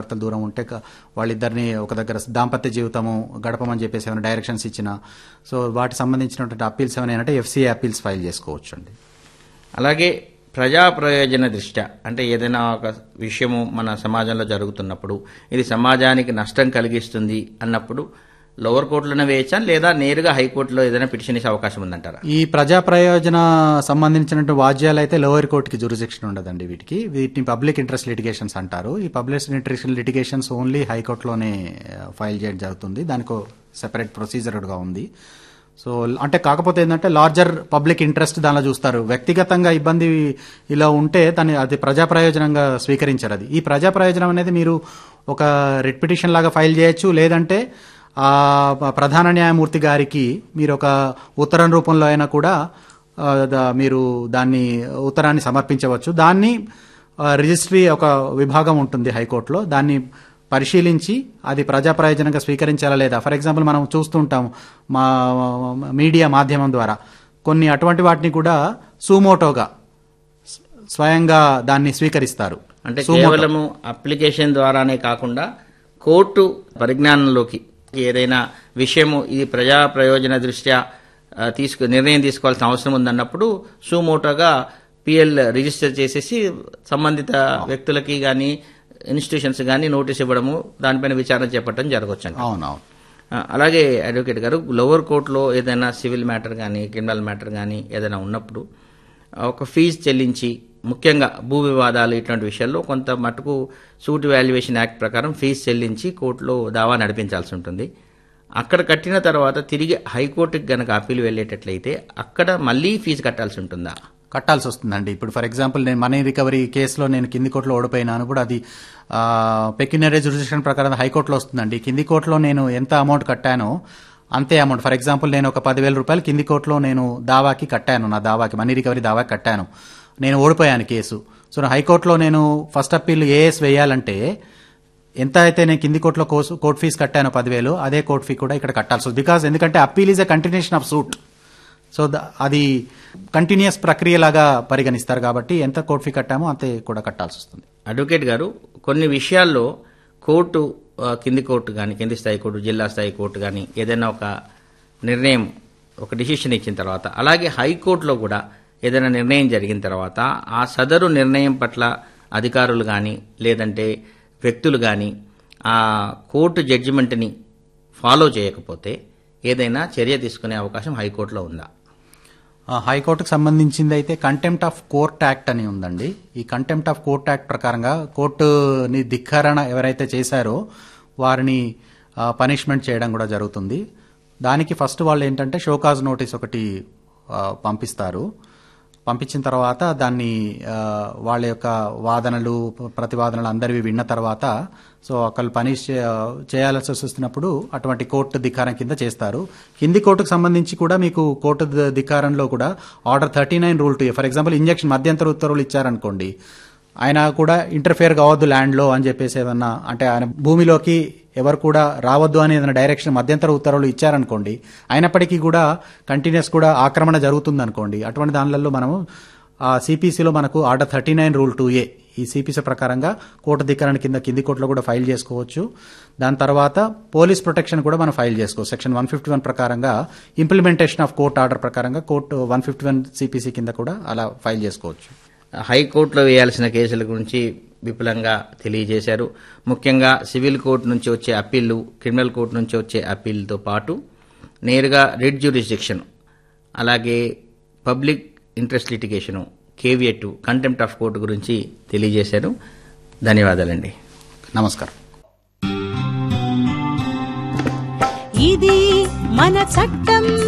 భార్యాభర్తల దూరం ఉంటే క- వాళ్ళిద్దరిని ఒక దగ్గర దాంపత్య జీవితము గడపమని చెప్పేసి ఏమైనా డైరెక్షన్స్ ఇచ్చినా సో వాటికి సంబంధించినటువంటి అప్పీల్స్ ఏమైనా అంటే ఎఫ్సీఏ అప్పీల్స్ ఫైల్ చేసుకోవచ్చు అండి అలాగే ప్రజా ప్రయోజన దృష్ట్యా అంటే ఏదైనా ఒక విషయము మన సమాజంలో జరుగుతున్నప్పుడు ఇది సమాజానికి నష్టం కలిగిస్తుంది అన్నప్పుడు లోవర్ కోర్టులోనే వేయచ్చా లేదా నేరుగా హైకోర్టులో ఏదైనా పిటిషన్ ఇచ్చే అవకాశం ఉందంటారా ఈ ప్రజా ప్రయోజన సంబంధించినటువంటి వాద్యాలు అయితే లోవర్ కోర్టుకి జురిసిక్షన్ ఉండదండి వీటికి వీటిని పబ్లిక్ ఇంట్రెస్ట్ లిటిగేషన్స్ అంటారు ఈ పబ్లిక్ ఇంట్రెస్ట్ లిటిగేషన్స్ ఓన్లీ హైకోర్టులోనే ఫైల్ చేయడం జరుగుతుంది దానికి సెపరేట్ ప్రొసీజర్గా ఉంది సో అంటే కాకపోతే ఏంటంటే లార్జర్ పబ్లిక్ ఇంట్రెస్ట్ దానిలో చూస్తారు వ్యక్తిగతంగా ఇబ్బంది ఇలా ఉంటే దాన్ని అది ప్రజా ప్రయోజనంగా స్వీకరించారు అది ఈ ప్రజా ప్రయోజనం అనేది మీరు ఒక రిట్ పిటిషన్ లాగా ఫైల్ చేయొచ్చు లేదంటే ఆ ప్రధాన న్యాయమూర్తి గారికి మీరు ఒక ఉత్తరం రూపంలో అయినా కూడా ఆ, దా- మీరు దాన్ని ఉత్తరాన్ని సమర్పించవచ్చు దాన్ని ఆ, రిజిస్ట్రీ ఒక విభాగం ఉంటుంది హైకోర్టులో దాన్ని పరిశీలించి అది ప్రజా ప్రయోజనంగా స్వీకరించాలా లేదా ఫర్ ఎగ్జాంపుల్ మనం చూస్తుంటాం మా మీడియా మాధ్యమం ద్వారా కొన్ని అటువంటి వాటిని కూడా సూమోటోగా స్వయంగా దాన్ని స్వీకరిస్తారు అంటే సుమోటో. కేవలము అప్లికేషన్ ద్వారానే కాకుండా కోర్టు పరిజ్ఞానంలోకి ఏదైనా విషయము ఇది ప్రజా ప్రయోజన దృష్ట్యా ఆ, తీసుకు నిర్ణయం తీసుకోవాల్సిన అవసరం ఉందన్నప్పుడు సుమోటోగా పిఎల్ రిజిస్టర్ చేసేసి సంబంధిత వ్యక్తులకి కానీ ఇన్స్టిట్యూషన్స్ కానీ నోటీస్ ఇవ్వడము దానిపైన విచారణ చేపట్టడం జరగవచ్చు అవునవును ఆ, అలాగే అడ్వకేట్ గారు లోవర్ కోర్టులో ఏదైనా సివిల్ మ్యాటర్ కానీ క్రిమినల్ మ్యాటర్ కానీ ఏదైనా ఉన్నప్పుడు ఆ, ఒక ఫీజు చెల్లించి ముఖ్యంగా భూ వివాదాలు ఇటువంటి విషయాల్లో కొంత మటుకు సూట్ వాల్యుయేషన్ యాక్ట్ ప్రకారం ఫీజు చెల్లించి కోర్టులో దావా నడిపించాల్సి ఉంటుంది అక్కడ కట్టిన తర్వాత తిరిగి హైకోర్టుకి గనక అప్పీల్ వెళ్ళేటట్లయితే అక్కడ మళ్ళీ ఫీజు కట్టాల్సి ఉంటుందా కట్టాల్సి వస్తుందండి ఇప్పుడు ఫర్ ఎగ్జాంపుల్ నేను మనీ రికవరీ కేసులో నేను కింది కోర్టులో ఓడిపోయినాను కూడా అది పెక్యునరీ జుడిషియన్ ప్రకారం హైకోర్టులో వస్తుందండి కింది కోర్టులో నేను ఎంత అమౌంట్ కట్టానో అంతే అమౌంట్ ఫర్ ఎగ్జాంపుల్ నేను ఒక పదివేల రూపాయలు కింది కోర్టులో నేను దావాకి కట్టాను నా దావాకి మనీ రికవరీ దావాకి కట్టాను నేను ఓడిపోయాను కేసు సో నా హైకోర్టులో నేను ఫస్ట్ అప్పీల్ ఏఎస్ వేయాలంటే ఎంత అయితే నేను కింది కోర్టులో కోర్సు కోర్ట్ ఫీజు కట్టానో పదివేలు అదే కోర్ట్ ఫీ కూడా ఇక్కడ కట్టాల్సి వస్తుంది బికాస్ ఎందుకంటే appeal is a continuation of suit so the- అది కంటిన్యూస్ ప్రక్రియలాగా పరిగణిస్తారు కాబట్టి ఎంత కోర్ట్ ఫీ కట్టామో అంతే కూడా కట్టాల్సి వస్తుంది అడ్వకేట్ గారు కొన్ని విషయాల్లో కోర్టు ఆ, కింది కోర్టు కానీ కింది స్థాయి కోర్టు జిల్లా స్థాయి కోర్టు కానీ ఏదైనా ఒక నిర్ణయం ఒక డిసిషన్ ఇచ్చిన తర్వాత అలాగే హైకోర్టులో కూడా ఏదైనా నిర్ణయం జరిగిన తర్వాత ఆ సదరు నిర్ణయం పట్ల అధికారులు కానీ లేదంటే వ్యక్తులు కానీ ఆ కోర్టు జడ్జిమెంట్ని ఫాలో చేయకపోతే ఏదైనా చర్య తీసుకునే అవకాశం హైకోర్టులో ఉందా ఆ, హైకోర్టుకు సంబంధించింది అయితే కంటెంప్ట్ ఆఫ్ కోర్ట్ యాక్ట్ అని ఉందండి ఈ కంటెంప్ట్ ఆఫ్ కోర్ట్ యాక్ట్ ప్రకారంగా కోర్టుని ధిక్కరణ ఎవరైతే చేశారో వారిని పనిష్మెంట్ చేయడం కూడా జరుగుతుంది దానికి ఫస్ట్ వాళ్ళు ఏంటంటే షోకాజ్ నోటీస్ ఒకటి ఆ, పంపిస్తారు పంపించిన తర్వాత దాన్ని ఆ, వాళ్ళ యొక్క వాదనలు ప్రతివాదనలు అందరివి విన్న తర్వాత సో ఒకళ్ళు పని చే- చేయాల్సి వస్తున్నప్పుడు అటువంటి కోర్టు ధిక్కారం కింద చేస్తారు కింది కోర్టుకు సంబంధించి కూడా మీకు కోర్టు ద- ధిక్కారంలో కూడా order thirty nine rule two for example injunction మధ్యంతర ఉత్తర్వులు ఇచ్చారనుకోండి ఆయన కూడా ఇంటర్ఫియర్ కావద్దు ల్యాండ్లో అని చెప్పేసి ఏదన్నా అంటే ఆయన భూమిలోకి ఎవరు కూడా రావద్దు అని ఏదైనా డైరెక్షన్ మధ్యంతర ఉత్తర్వులు ఇచ్చారనుకోండి అయినప్పటికీ కూడా కంటిన్యూస్ కూడా ఆక్రమణ జరుగుతుంది అనుకోండి అటువంటి దానిలలో మనము ఆ సిపిసిలో మనకు order thirty nine rule two A ఈ సిపిసి ప్రకారంగా కోర్టు ధిక్కరణ కింద కింది కోర్టులో కూడా ఫైల్ చేసుకోవచ్చు దాని తర్వాత పోలీస్ ప్రొటెక్షన్ కూడా మనం ఫైల్ చేసుకోవచ్చు సెక్షన్ వన్ ఫిఫ్టీ వన్ ప్రకారంగా ఇంప్లిమెంటేషన్ ఆఫ్ కోర్ట్ ఆర్డర్ ప్రకారంగా court one fifty one CPC కింద కూడా అలా ఫైల్ చేసుకోవచ్చు హైకోర్టులో వేయాల్సిన కేసుల గురించి విపులంగా తెలియజేశారు ముఖ్యంగా సివిల్ కోర్టు నుంచి వచ్చే అప్పీళ్లు క్రిమినల్ కోర్టు నుంచి వచ్చే అప్పీల్తో పాటు నేరుగా రెడ్ జ్యూరిస్డిక్షన్ అలాగే public interest litigation caveat contempt of court గురించి తెలియజేశారు ధన్యవాదాలండి నమస్కారం ఇది మన చట్టం